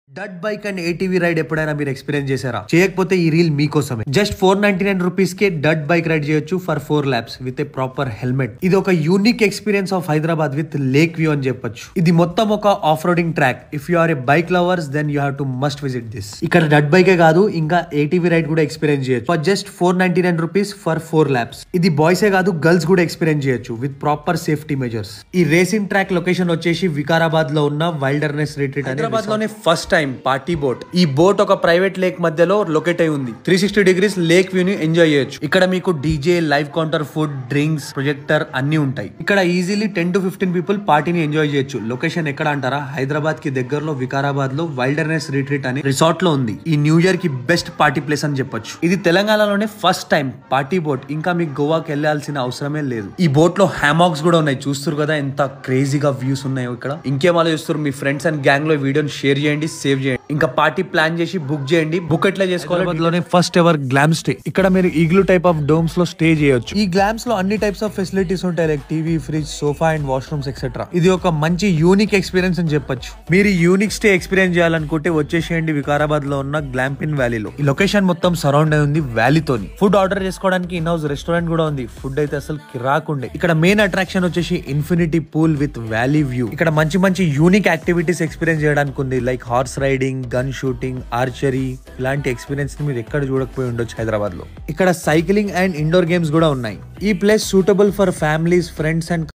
డట్ bike and ATV ride ఎప్పుడైనా మీరు experience చేశారా చేయకపోతే ఈ రీల్ మీకోసమే just four ninety nine rupees కే డట్ బైక్ రైడ్ చేయొచ్చు for four laps with a proper helmet ఇది ఒక unique experience of Hyderabad with lake view అని చెప్పొచ్చు ఇది మొత్తం ఒక off roading track if you are a bike lovers then you have to must visit this ఇక్కడ డట్ బైకే కాదు ఇంకా ఏటీవీ రైడ్ కూడా ఎక్స్పీరియన్స్ చేయొచ్చు for just four ninety nine rupees for four laps ఇది బాయ్సే కాదు గర్ల్స్ కూడా ఎక్స్పీరియన్స్ చేయొచ్చు విత్ ప్రాపర్ సేఫ్టీ మెజర్స్ ఈ రేసింగ్ ట్రాక్ లొకేషన్ వచ్చేసి వికారాబాద్ లో ఉన్న వైల్డర్నెస్ రిట్రీట్ హైదరాబాద్ లోనే ఫస్ట్ టైం పార్టీ బోట్ ఈ బోట్ ఒక ప్రైవేట్ లేక్ మధ్యలో లొకేట్ అయి ఉంది three sixty degrees lake view ని ఎంజాయ్ చేయొచ్చు ఇక్కడ మీకు DJ live counter food drinks projector అన్ని ఉంటాయి ఇక్కడ easily ten to fifteen people పార్టీని ఎంజాయ్ చేయొచ్చు లొకేషన్ ఎక్కడ అంటారా హైదరాబాద్ కి దగ్గరలో వికారాబాద్ లో వైల్డర్నెస్ రిట్రీట్ అని రిసార్ట్ లో ఉంది ఈ న్యూ ఇయర్ కి బెస్ట్ పార్టీ ప్లేస్ అని చెప్పొచ్చు ఇది తెలంగాణలోనే ఫస్ట్ టైం పార్టీ బోట్ ఇంకా మీకు గోవాకి వెళ్ళాల్సిన అవసరమే లేదు ఈ బోట్ లో హ్యామాక్స్ కూడా ఉన్నాయి చూస్తారు కదా ఎంత క్రేజీగా వ్యూస్ ఉన్నాయో ఇక్కడ ఇంకేం ఆలోచిస్తారు మీ ఫ్రెండ్స్ అండ్ గ్యాంగ్ లో వీడియోని షేర్ చేయండి సేవ్ చేయండి ఇంకా పార్టీ ప్లాన్ చేసి బుక్ చేయండి బుక్ ఎట్లా చేసుకోవాలి లోనే ఫస్ట్ ఎవర్ గ్లామ్ స్టే ఇక్కడ మీరు ఈగ్లూ టైప్ ఆఫ్ డోమ్స్ లో స్టే చేయొచ్చు ఈ గ్లామ్స్ లో అన్ని టైప్స్ ఆఫ్ ఫెసిలిటీస్ ఉంటాయి like TV fridge sofa and washrooms etcetera ఇది ఒక మంచి యూనిక్ ఎక్స్పీరియన్స్ అని చెప్పొచ్చు మీరు యూనిక్ స్టే ఎక్స్పీరియన్స్ చేయాలనుకుంటే వచ్చేసేయండి వికారాబాద్ లో ఉన్న గ్లాంపిన్ వ్యాలీలో ఈ లొకేషన్ మొత్తం సరౌండ్ అయి ఉంది వ్యాలీతోని ఫుడ్ ఆర్డర్ చేసుకోవడానికి ఇన్ హౌస్ రెస్టారెంట్ కూడా ఉంది ఫుడ్ అయితే అసలు కిరాకుండే ఇక్కడ మెయిన్ అట్రాక్షన్ వచ్చేసి infinity pool with valley view ఇక్కడ మంచి మంచి యూనిక్ యాక్టివిటీస్ ఎక్స్పీరియన్స్ చేయడానికి ఉంది like horse riding gun shooting archery ఇలాంటి ఎక్స్పీరియన్స్ ని మీరు ఎక్కడ చూడకపోయి ఉండొచ్చు హైదరాబాద్ లో ఇక్కడ సైక్లింగ్ అండ్ ఇండోర్ గేమ్స్ కూడా ఉన్నాయి ఈ place suitable for families friends and